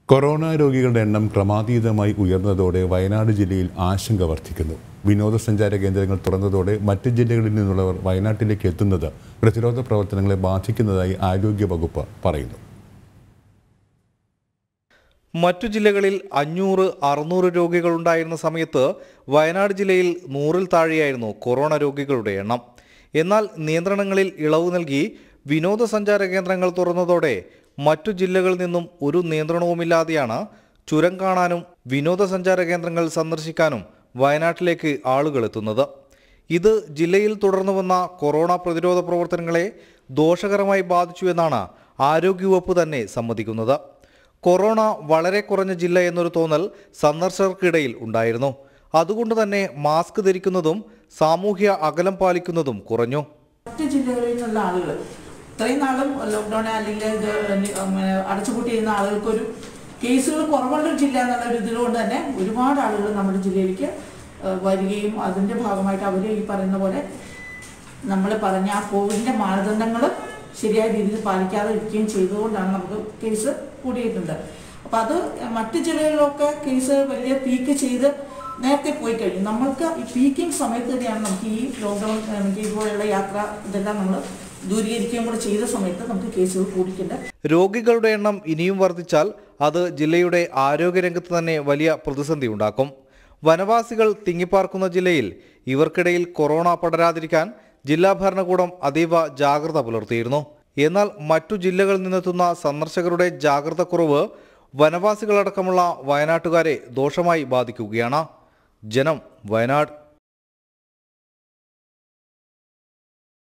corona രോഗികളുടെ എണ്ണം ക്രമാതീതമായി ഉയർന്നതോടെ വയനാട് ജില്ലയിൽ ആശങ്ക വർദ്ധിക്കുന്നു വിനോദസഞ്ചാര കേന്ദ്രങ്ങൾ തുറന്നതോടെ മറ്റ് ജില്ലകളിൽ നിന്നുള്ളവർ വയനാട്ടിലേക്ക് എത്തുന്നത് പ്രതിരോധ പ്രവർത്തനങ്ങളെ ബാധിക്കുന്നതായി ആരോഗ്യ വകുപ്പ് പറയുന്നു മറ്റു ജില്ലകളിൽ അഞ്ഞൂറ് അറുന്നൂറ് രോഗികളുണ്ടായിരുന്ന സമയത്ത് വയനാട് ജില്ലയിൽ നൂറിൽ താഴെയായിരുന്നു കൊറോണ രോഗികളുടെ എണ്ണം എന്നാൽ നിയന്ത്രണങ്ങളിൽ ഇളവ് നൽകി വിനോദസഞ്ചാര കേന്ദ്രങ്ങൾ തുറന്നതോടെ മറ്റു ജില്ലകളിൽ നിന്നും ഒരു നിയന്ത്രണവുമില്ലാതെയാണ് ചുരം കാണാനും വിനോദസഞ്ചാര കേന്ദ്രങ്ങൾ സന്ദർശിക്കാനും വയനാട്ടിലേക്ക് ആളുകൾ എത്തുന്നത് ഇത് ജില്ലയിൽ തുടർന്നു വന്ന കൊറോണ പ്രതിരോധ പ്രവർത്തനങ്ങളെ ദോഷകരമായി ബാധിച്ചുവെന്നാണ് ആരോഗ്യവകുപ്പ് തന്നെ സമ്മതിക്കുന്നത് കൊറോണ വളരെ കുറഞ്ഞ ജില്ല എന്നൊരു തോന്നൽ സന്ദർശകർക്കിടയിൽ ഉണ്ടായിരുന്നു അതുകൊണ്ട് തന്നെ മാസ്ക് ധരിക്കുന്നതും സാമൂഹ്യ അകലം പാലിക്കുന്നതും കുറഞ്ഞു മറ്റ് ജില്ലകളിൽ നിന്നുള്ള ആളുകൾ ഇത്രയും നാളും ലോക്ക്ഡൌൺ അല്ലെങ്കിൽ ഇത് അങ്ങനെ അടച്ചുപൂട്ടിയിരുന്ന ആളുകൾക്കൊരു കേസുകൾ കുറവുള്ള ഒരു ജില്ല എന്നുള്ള ഒരു ഇതിലുകൊണ്ട് തന്നെ ഒരുപാട് ആളുകൾ നമ്മുടെ ജില്ലയിലേക്ക് ഏഹ്, വരികയും അതിൻ്റെ ഭാഗമായിട്ട് അവർ ഈ പറയുന്ന പോലെ നമ്മൾ പറഞ്ഞ ആ കോവിഡിൻ്റെ മാനദണ്ഡങ്ങൾ ശരിയായ രീതിയിൽ പാലിക്കാതെ ഇരിക്കുകയും ചെയ്തുകൊണ്ടാണ് നമുക്ക് കേസ് കൂടിയിട്ടുണ്ട് അപ്പം അത് മറ്റ് ജില്ലകളിലൊക്കെ കേസ് വലിയ പീക്ക് ചെയ്ത് നേരത്തെ പോയി കഴിഞ്ഞു നമ്മൾക്ക് ഈ പീക്കിംഗ് സമയത്ത് തന്നെയാണ് നമുക്ക് ഈ ലോക്ക്ഡൗൺ നമുക്ക് ഇതുപോലെയുള്ള യാത്ര ഇതെല്ലാം നമ്മൾ ദൂരീകരിക്കുകയും കൂടെ ചെയ്ത സമയത്ത് നമുക്ക് കേസുകൾ കൂടിയിട്ടുണ്ട് രോഗികളുടെ എണ്ണം ഇനിയും വർദ്ധിച്ചാൽ അത് ജില്ലയുടെ ആരോഗ്യരംഗത്ത് തന്നെ വലിയ പ്രതിസന്ധി ഉണ്ടാക്കും വനവാസികൾ തിങ്ങിപ്പാർക്കുന്ന ജില്ലയിൽ ഇവർക്കിടയിൽ കൊറോണ പടരാതിരിക്കാൻ ജില്ലാ ഭരണകൂടം അതീവ ജാഗ്രത പുലർത്തിയിരുന്നു എന്നാൽ മറ്റു ജില്ലകളിൽ നിന്നെത്തുന്ന സന്ദർശകരുടെ ജാഗ്രത കുറവ് വനവാസികളടക്കമുള്ള വയനാട്ടുകാരെ ദോഷമായി ബാധിക്കുകയാണ് ജനം വയനാട്